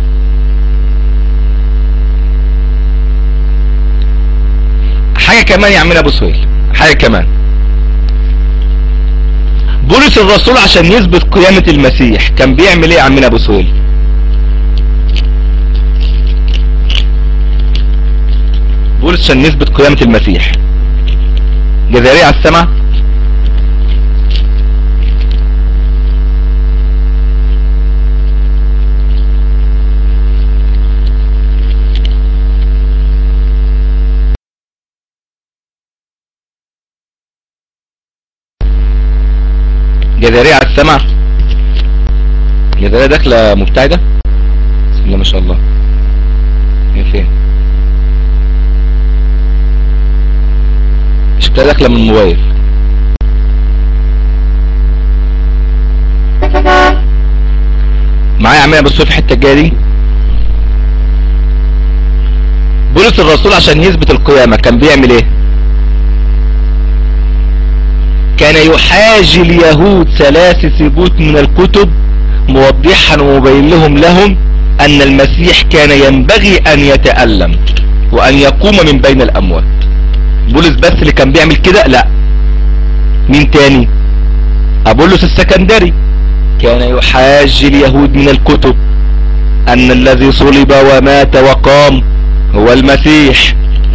حاجة كمان يعملها ابو سهيل حاجة كمان بولس الرسول عشان يثبت قيامة المسيح كان بيعمل ايه يا عمنا ابو سهيل بولس عشان نثبت قيامة المسيح جزائرية على السمع جزائرية على السمع جزائرية داخلة مبتعدة بسم الله ما شاء الله هي فين شكلها داخلة من الموبايل معايا عمال بصوا في الحتة الجاية دي بولس الرسول عشان يثبت القيامة كان بيعمل ايه كان يحاجي اليهود ثلاث ثبوت من الكتب موضحا ومبين لهم لهم ان المسيح كان ينبغي ان يتألم وان يقوم من بين الاموات بولس بس اللي كان بيعمل كده لا مين تاني ابولس السكندري كان يحاجي اليهود من الكتب ان الذي صلب ومات وقام هو المسيح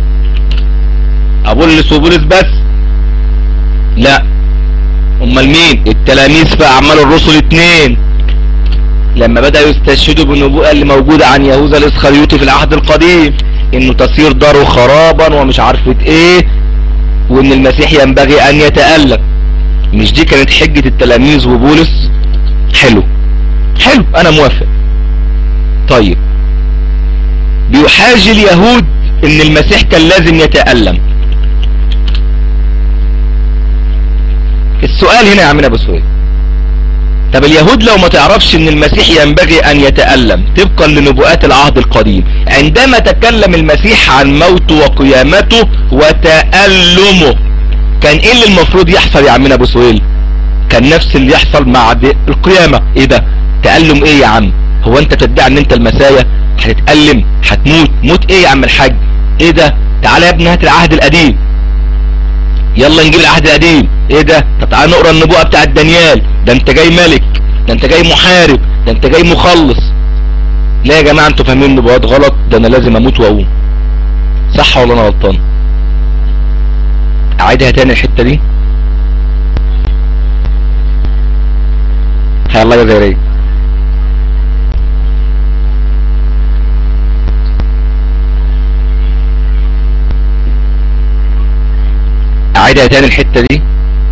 ابولس وبولس بس لا امال مين التلاميذ في اعمال الرسل اتنين لما بدأوا يستشهدوا بالنبوءة اللي موجودة عن يهوذا الاسخريوطي في العهد القديم انه تصير داره خرابا ومش عارفة ايه وان المسيح ينبغي ان يتألم مش دي كانت حجة التلاميذ وبولس حلو حلو انا موافق طيب بيحاجي اليهود ان المسيح كان لازم يتألم السؤال هنا يا عمنا ابو سويد طب اليهود لو ما تعرفش ان المسيح ينبغي ان يتألم طبقا لنبوءات العهد القديم عندما تكلم المسيح عن موته وقيامته وتألمه كان ايه اللي المفروض يحصل يا عمنا ابو سويل كان نفس اللي يحصل مع القيامة ايه ده تألم ايه يا عم هو انت تدعي ان انت المسايا هتتألم هتموت موت ايه يا عم الحاج ايه ده تعالى يا ابني هات العهد القديم يلا نجيب العهد القديم ايه ده طب تعالى نقرا النبوءه بتاعت دانيال ده انت جاي ملك ده انت جاي محارب ده انت جاي مخلص لا يا جماعه انتوا فاهمين النبوات غلط ده انا لازم اموت واقوم صح ولا انا غلطان اعيدها تاني الحته دي يلا يا زيري اعيدها تاني الحتة دي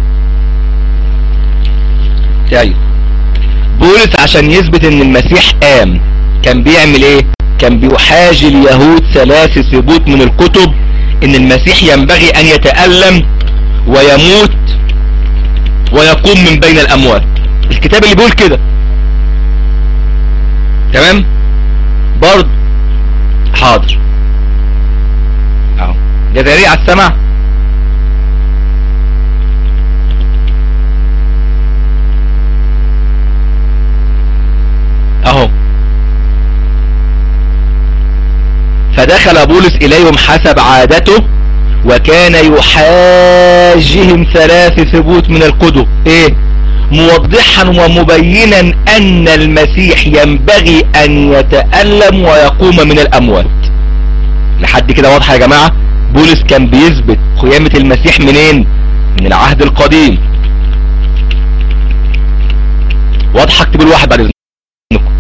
طيب بولس عشان يثبت ان المسيح قام كان بيعمل ايه كان بيحاجي اليهود ثلاث ثبوت من الكتب ان المسيح ينبغي ان يتألم ويموت ويقوم من بين الاموات الكتاب اللي بيقول كده تمام برضه حاضر اهو جزائرية على السمع اهو فدخل بولس اليهم حسب عادته وكان يحاجهم ثلاث ثبوت من الكتب ايه موضحا ومبينا ان المسيح ينبغي ان يتألم ويقوم من الاموات لحد كده واضحة يا جماعة بولس كان بيثبت قيامة المسيح منين من العهد القديم واضحة اكتب الواحد بعد اذنكم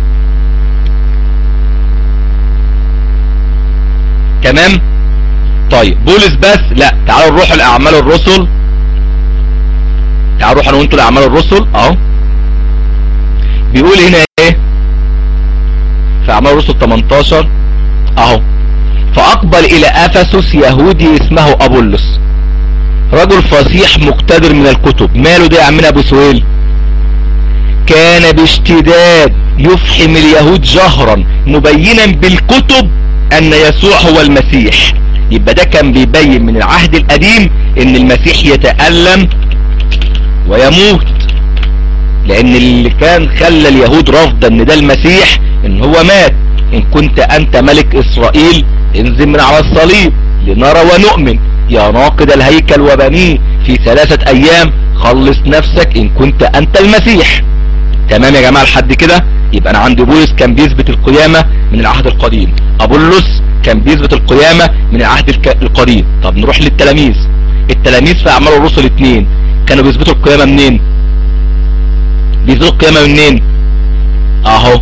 تمام طيب بولس بس لا تعالوا نروح لاعمال الرسل تعالوا نروح انا وانتوا لاعمال الرسل اهو بيقول هنا ايه في اعمال الرسل 18 اهو فاقبل الى افسس يهودي اسمه ابولس رجل فصيح مقتدر من الكتب ماله ده يا عمنا ابو سهيل كان باشتداد يفحم اليهود جهرا مبينا بالكتب ان يسوع هو المسيح يبقى ده كان بيبين من العهد القديم ان المسيح يتألم ويموت لان اللي كان خلى اليهود رافضه ان ده المسيح ان هو مات ان كنت انت ملك اسرائيل انزل من على الصليب لنرى ونؤمن يا ناقد الهيكل وبنيه في ثلاثة ايام خلص نفسك ان كنت انت المسيح تمام يا جماعة لحد كده يبقى انا عندي بولس كان بيثبت القيامة من العهد القديم ابولس كان بيثبت القيامة من العهد الك- القديم طب نروح للتلاميذ التلاميذ في اعمال الرسل اتنين كانوا بيثبتوا القيامة منين بيثبتوا القيامة منين اهو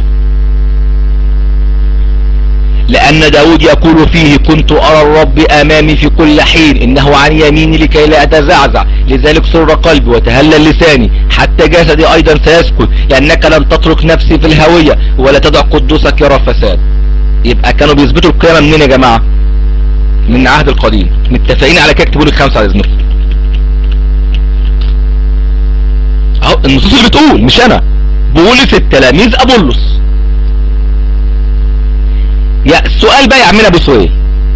لأن داود يقول فيه كنت أرى الرب أمامي في كل حين إنه عن يميني لكي لا أتزعزع لذلك سر قلبي وتهلل لساني حتى جسدي أيضا سيسكت لأنك لم تترك نفسي في الهوية ولا تدع قدوسك يرى فساد يبقى كانوا بيثبتوا القيامة منين يا جماعة من العهد القديم متفقين على كده اكتبوا لي خمسة على إذنكم اهو النصوص اللي بتقول مش أنا بولس التلاميذ أبولس يا السؤال بقى يا عمنا ابو سهيل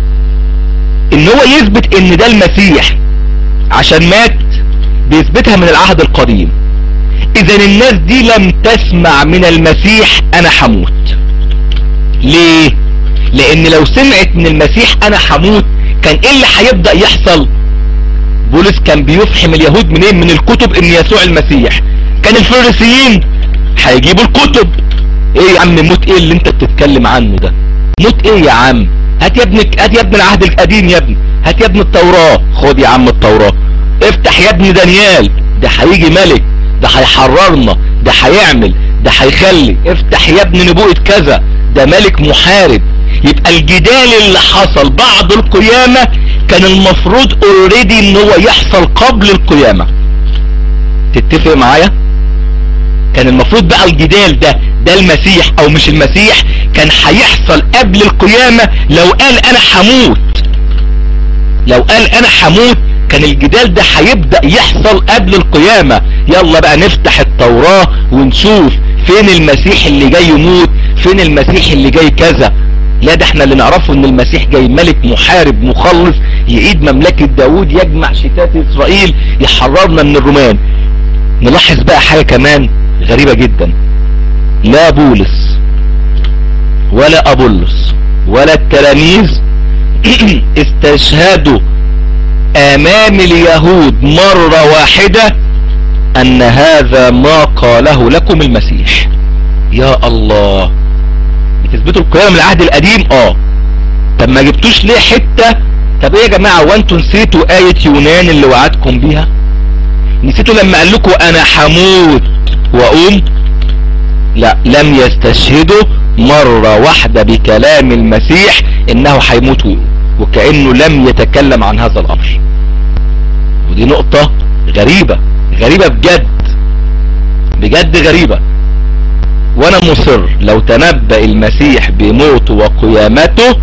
ان هو يثبت ان ده المسيح عشان مات بيثبتها من العهد القديم اذا الناس دي لم تسمع من المسيح انا حموت ليه لان لو سمعت من المسيح انا حموت كان ايه اللي هيبدأ يحصل بولس كان بيفحم اليهود منين من الكتب ان يسوع المسيح كان الفريسيين هيجيبوا الكتب ايه يا عم موت ايه اللي انت بتتكلم عنه ده موت ايه يا عم هات يا ابني هات يا ابن العهد القديم يا ابني هات يا ابن التوراة خد يا عم التوراة افتح يا ابني دانيال ده هيجي ملك ده هيحررنا ده هيعمل ده هيخلي افتح يا ابني نبوءة كذا ده ملك محارب يبقى الجدال اللي حصل بعد القيامة كان المفروض اوريدي ان هو يحصل قبل القيامة تتفق معايا كان المفروض بقى الجدال ده ده المسيح او مش المسيح كان هيحصل قبل القيامة لو قال انا هموت لو قال انا هموت كان الجدال ده هيبدأ يحصل قبل القيامة يلا بقى نفتح التوراة ونشوف فين المسيح اللي جاي يموت فين المسيح اللي جاي كذا لا ده احنا اللي نعرفه ان المسيح جاي ملك محارب مخلص يعيد مملكة داود يجمع شتات اسرائيل يحررنا من الرومان نلاحظ بقى حاجة كمان غريبة جدا لا بولس ولا ابولس ولا التلاميذ استشهدوا امام اليهود مرة واحدة ان هذا ما قاله لكم المسيح يا الله بتثبتوا القيامة من العهد القديم اه طب ما جبتوش ليه حتة طب ايه يا جماعة وانتوا نسيتوا آية يونان اللي وعدكم بيها نسيتوا لما قال لكم انا حموت واقوم لا لم يستشهدوا مرة واحدة بكلام المسيح انه هيموت ويقوم وكأنه لم يتكلم عن هذا الامر ودي نقطة غريبة غريبة بجد بجد غريبة وانا مصر لو تنبأ المسيح بموته وقيامته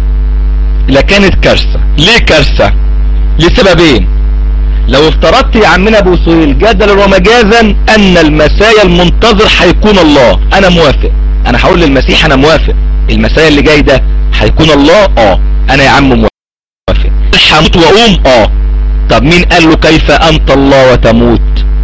لكانت كارثة ليه كارثة لسببين لو افترضت يا عمنا ابو سهيل جدلا ومجازا ان المسايا المنتظر هيكون الله انا موافق انا هقول للمسيح انا موافق المسايا اللي جاي ده هيكون الله اه انا يا عم موافق هموت واقوم اه طب مين قال له كيف انت الله وتموت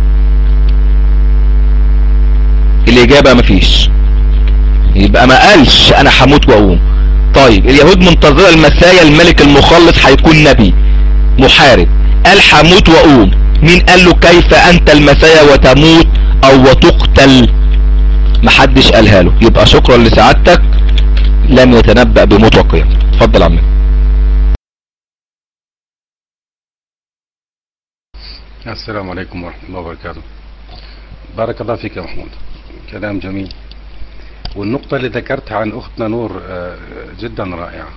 الاجابة مفيش يبقى ما قالش انا هموت واقوم طيب اليهود منتظرة المسايا الملك المخلص هيكون نبي محارب قال هموت واقوم مين قال له كيف انت المسايا وتموت او وتقتل محدش قالها له يبقى شكرا لسعادتك لم يتنبأ بموت وقيام اتفضل عمي السلام عليكم ورحمة الله وبركاته بارك الله فيك يا محمود كلام جميل والنقطة اللي ذكرتها عن أختنا نور آه، جدا رائعة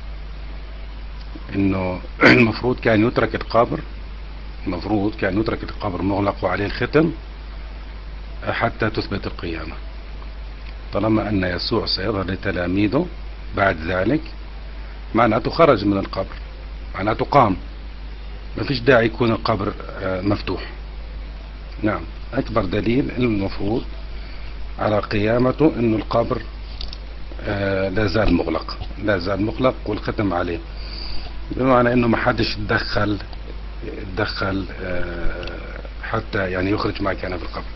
إنه المفروض كان يترك القبر المفروض كان يترك القبر مغلق وعليه الختم آه، حتى تثبت القيامة طالما أن يسوع سيظهر لتلاميذه بعد ذلك معناته خرج من القبر معناته قام ما فيش داعي يكون القبر آه، مفتوح نعم أكبر دليل إنه المفروض على قيامته إنه القبر آه، لا زال مغلق لا زال مغلق والختم عليه بمعنى إنه ما حدش تدخل تدخل آه، حتى يعني يخرج ما كان في القبر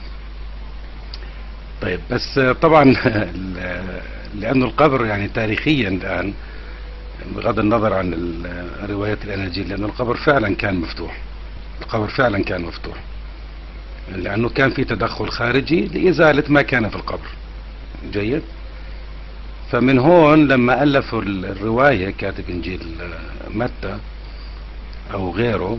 طيب بس آه، طبعا ال- لأنه القبر يعني تاريخيا الآن بغض النظر عن ال- رواية الأناجيل لأن القبر فعلا كان مفتوح القبر فعلا كان مفتوح لأنه كان في تدخل خارجي لإزالة ما كان في القبر جيد فمن هون لما ألفوا الرواية كاتب إنجيل آه، متى أو غيره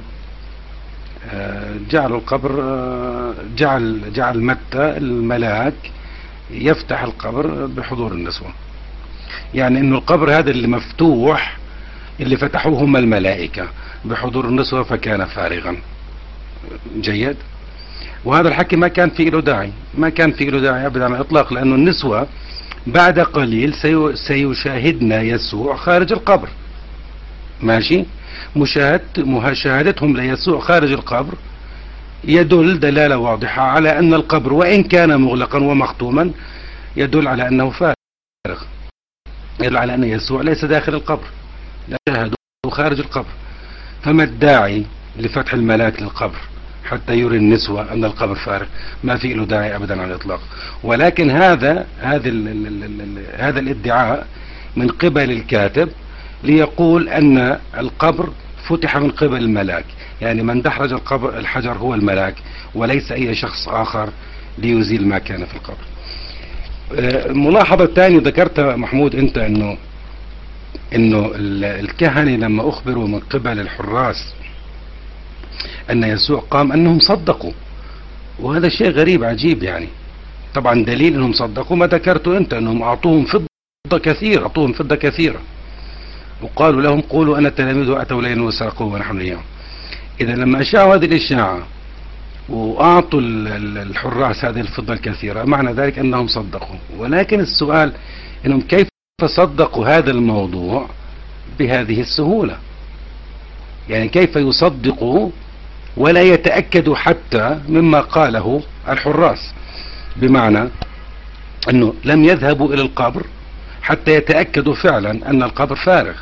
آه، جعلوا القبر آه، جعل جعل متى الملاك يفتح القبر بحضور النسوة يعني انه القبر هذا اللي مفتوح اللي فتحوه هم الملائكة بحضور النسوة فكان فارغا جيد وهذا الحكي ما كان فيه له داعي ما كان فيه له داعي ابدا على الاطلاق لانه النسوة بعد قليل سيو- سيشاهدن يسوع خارج القبر ماشي مشاهد مشاهدتهم ليسوع خارج القبر يدل دلالة واضحة على أن القبر وإن كان مغلقا ومختوما يدل على أنه فارغ يدل على أن يسوع ليس داخل القبر لا شاهدوا خارج القبر فما الداعي لفتح الملاك للقبر حتى يري النسوة أن القبر فارغ ما في له داعي أبدا على الإطلاق ولكن هذا هذا ال ال ال ال هذا الادعاء من قبل الكاتب ليقول أن القبر فتح من قبل الملاك يعني من دحرج القبر الحجر هو الملاك وليس أي شخص آخر ليزيل ما كان في القبر آه، الملاحظة الثانية ذكرتها محمود أنت أنه أنه ال- الكهنة لما أخبروا من قبل الحراس أن يسوع قام أنهم صدقوا وهذا شيء غريب عجيب يعني طبعا دليل أنهم صدقوا ما ذكرته أنت أنهم أعطوهم فضة كثيرة أعطوهم فضة كثيرة وقالوا لهم قولوا أن التلاميذ أتوا ليلا وسرقوا ونحن نيام إذا لما أشاعوا هذه الإشاعة وأعطوا ال- ال- الحراس هذه الفضة الكثيرة معنى ذلك أنهم صدقوا ولكن السؤال أنهم كيف صدقوا هذا الموضوع بهذه السهولة يعني كيف يصدقوا ولا يتأكدوا حتى مما قاله الحراس بمعنى أنه لم يذهبوا إلى القبر حتى يتأكدوا فعلا أن القبر فارغ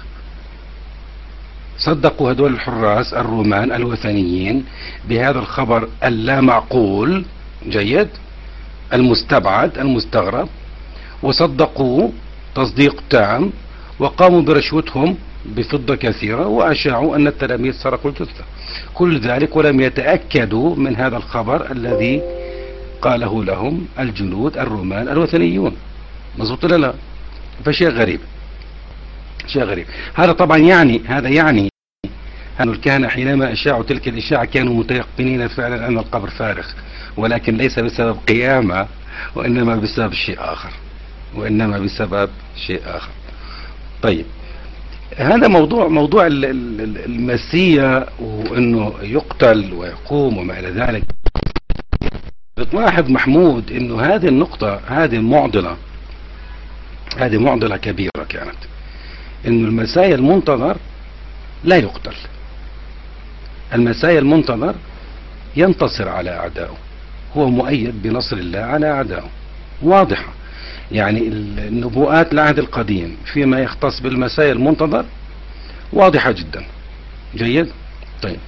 صدقوا هدول الحراس الرومان الوثنيين بهذا الخبر اللا معقول جيد المستبعد المستغرب وصدقوه تصديق تام وقاموا برشوتهم بفضة كثيرة وأشاعوا أن التلاميذ سرقوا الجثة كل ذلك ولم يتأكدوا من هذا الخبر الذي قاله لهم الجنود الرومان الوثنيون مظبوط ولا لا فشيء غريب شيء غريب هذا طبعا يعني هذا يعني أن الكهنة حينما أشاعوا تلك الإشاعة كانوا متيقنين فعلا أن القبر فارغ ولكن ليس بسبب قيامة وإنما بسبب شيء آخر وإنما بسبب شيء آخر طيب هذا موضوع موضوع ال- ال- ال- المسيا وانه يقتل ويقوم وما الى ذلك بتلاحظ محمود انه هذه النقطة هذه معضلة هذه معضلة كبيرة كانت انه المسايا المنتظر لا يقتل المسايا المنتظر ينتصر على اعدائه هو مؤيد بنصر الله على اعدائه واضحة يعني النبوءات العهد القديم فيما يختص بالمسايا المنتظر واضحة جدا جيد طيب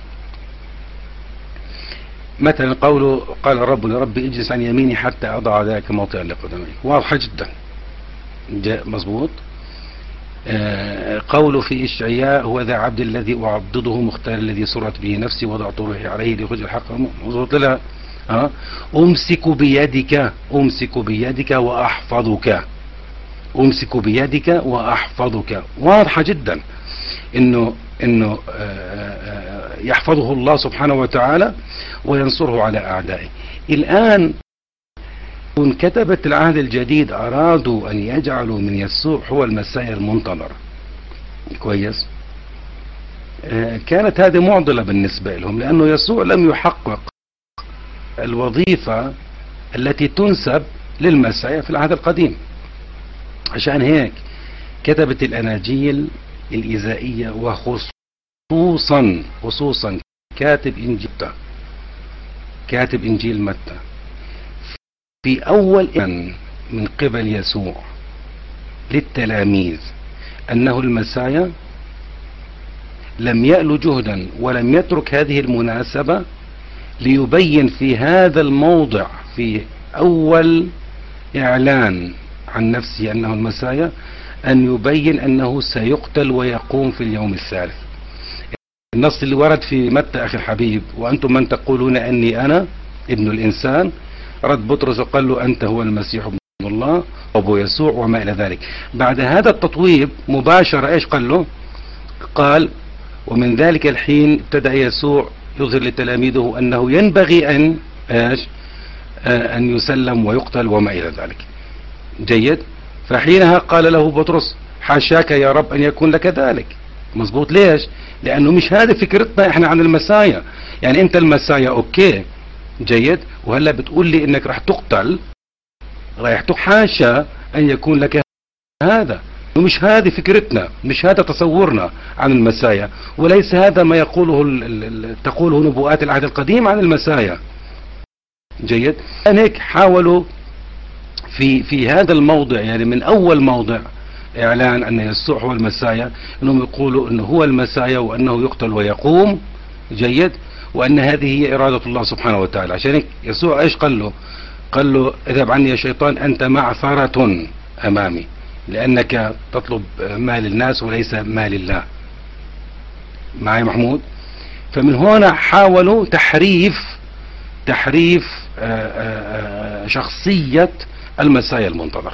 مثلا قوله قال الرب لرب اجلس عن يميني حتى اضع ذلك موطئا لقدميك واضحة جدا جاء مظبوط آه قوله في اشعياء هو ذا عبد الذي اعضده مختار الذي سرت به نفسي وضعت روحي عليه ليخرج الحق مظبوط لا ها امسك بيدك امسك بيدك واحفظك امسك بيدك واحفظك واضحة جدا انه انه آه، آه، يحفظه الله سبحانه وتعالى وينصره على اعدائه الان كون كتبة العهد الجديد ارادوا ان يجعلوا من يسوع هو المسيا المنتظر كويس آه، كانت هذه معضلة بالنسبة لهم لانه يسوع لم يحقق الوظيفة التي تنسب للمسيح في العهد القديم عشان هيك كتبت الأناجيل الإزائية وخصوصا خصوصا كاتب إنجيل متى كاتب إنجيل متى في أول إن من قبل يسوع للتلاميذ أنه المسايا لم يأل جهدا ولم يترك هذه المناسبة ليبين في هذا الموضع في أول إعلان عن نفسه أنه المسايا أن يبين أنه سيقتل ويقوم في اليوم الثالث النص اللي ورد في متى أخي الحبيب وأنتم من تقولون أني أنا ابن الإنسان رد بطرس وقال له أنت هو المسيح ابن الله أبو يسوع وما إلى ذلك بعد هذا التطويب مباشرة إيش قال له قال ومن ذلك الحين ابتدأ يسوع يظهر لتلاميذه أنه ينبغي أن إيش آه أن يسلم ويقتل وما إلى ذلك جيد فحينها قال له بطرس حاشاك يا رب أن يكون لك ذلك مظبوط ليش لأنه مش هذه فكرتنا إحنا عن المسايا يعني أنت المسايا أوكي جيد وهلا بتقول لي انك راح تقتل رايح حاشا ان يكون لك هذا ومش هذه فكرتنا مش هذا تصورنا عن المسايا وليس هذا ما يقوله ال ال تقوله نبوءات العهد القديم عن المسايا جيد أن هيك حاولوا في في هذا الموضع يعني من اول موضع اعلان ان يسوع هو المسايا انهم يقولوا انه هو المسايا وانه يقتل ويقوم جيد وان هذه هي ارادة الله سبحانه وتعالى عشان هيك يسوع ايش قال له قال له اذهب عني يا شيطان انت معثرة امامي لانك تطلب مال الناس وليس مال الله معي محمود فمن هنا حاولوا تحريف تحريف شخصية المسايا المنتظر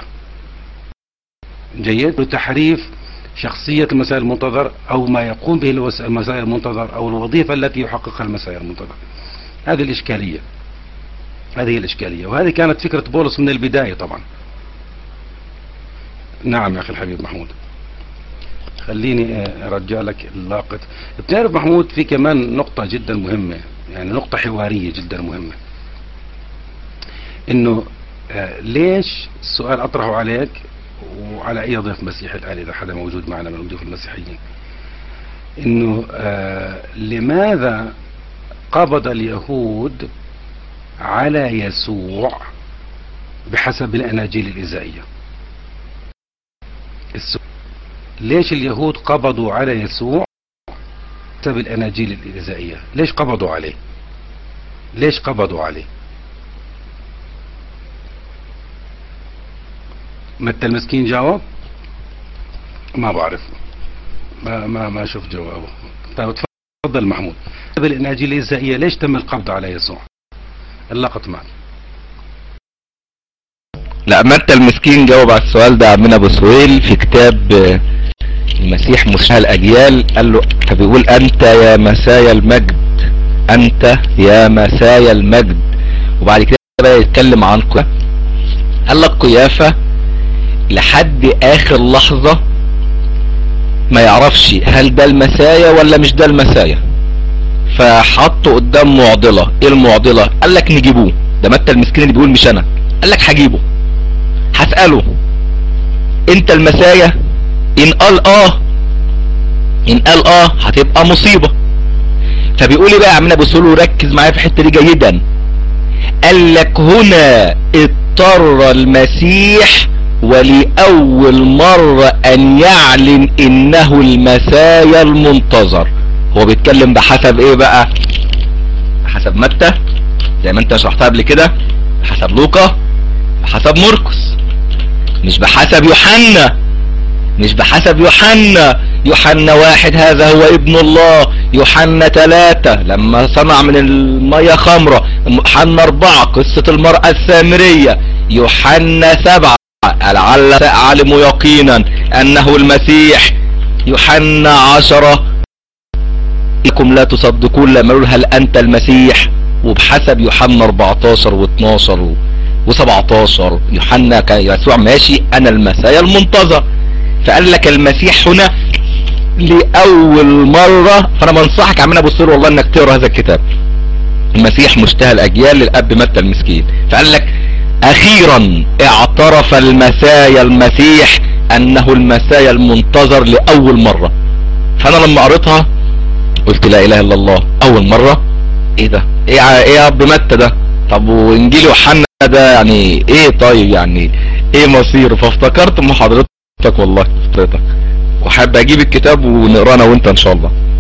جيد تحريف شخصية المسايا المنتظر او ما يقوم به المسايا المنتظر او الوظيفة التي يحققها المسايا المنتظر هذه الاشكالية هذه الاشكالية وهذه كانت فكرة بولس من البداية طبعا نعم يا اخي الحبيب محمود خليني ارجع لك اللاقط بتعرف محمود في كمان نقطة جدا مهمة يعني نقطة حوارية جدا مهمة انه آه ليش السؤال اطرحه عليك وعلى اي ضيف مسيحي الان اذا حدا موجود معنا من الضيوف المسيحيين انه آه لماذا قبض اليهود على يسوع بحسب الاناجيل الازائيه ليش اليهود قبضوا على يسوع بحسب الاناجيل الازائيه ليش قبضوا عليه ليش قبضوا عليه متى المسكين جاوب ما بعرف ما ما ما شوف جوابه طيب تفضل محمود بالاناجيل الازائيه ليش تم القبض على يسوع اللقط معك لا متى المسكين جاوب على السؤال ده عمنا ابو سهيل في كتاب المسيح مسيح الاجيال قال له فبيقول انت يا مسايا المجد انت يا مسايا المجد وبعد كده بقى يتكلم عن قيافة قال لك قيافة لحد اخر لحظة ما يعرفش هل ده المسايا ولا مش ده المسايا فحطه قدام معضلة ايه المعضلة قال لك نجيبوه ده متى المسكين اللي بيقول مش انا قال لك هجيبه هسأله انت المسايا ان قال اه ان قال اه هتبقى مصيبة فبيقول لي بقى يا عمنا ابو سلو ركز معايا في الحته دي جيدا قال لك هنا اضطر المسيح ولأول مرة ان يعلن انه المسايا المنتظر هو بيتكلم بحسب ايه بقى حسب متى زي ما انت شرحتها قبل كده حسب لوقا بحسب مرقس مش بحسب يوحنا مش بحسب يوحنا يوحنا واحد هذا هو ابن الله يوحنا ثلاثة لما صنع من المية خمرة يوحنا اربعة قصة المرأة السامرية يوحنا سبعة لعل أعلم يقينا أنه المسيح يوحنا عشرة لكم لا تصدقون لما يقول هل أنت المسيح وبحسب يوحنا 14 و12 و17 يوحنا كان يسوع ماشي أنا المسايا المنتظر فقال لك المسيح هنا لأول مرة فأنا بنصحك عمنا ابو السر والله انك تقرا هذا الكتاب المسيح مشتهى الأجيال للأب متى المسكين فقال لك أخيرا اعترف المسايا المسيح أنه المسايا المنتظر لأول مرة فأنا لما قريتها قلت لا إله إلا الله أول مرة إيه ده إيه إيه يا أب متى ده طب وإنجيل يوحنا ده يعني إيه طيب يعني إيه مصيره فافتكرت محاضرتك والله فطرتك وحابب اجيب الكتاب ونقراه انا وانت ان شاء الله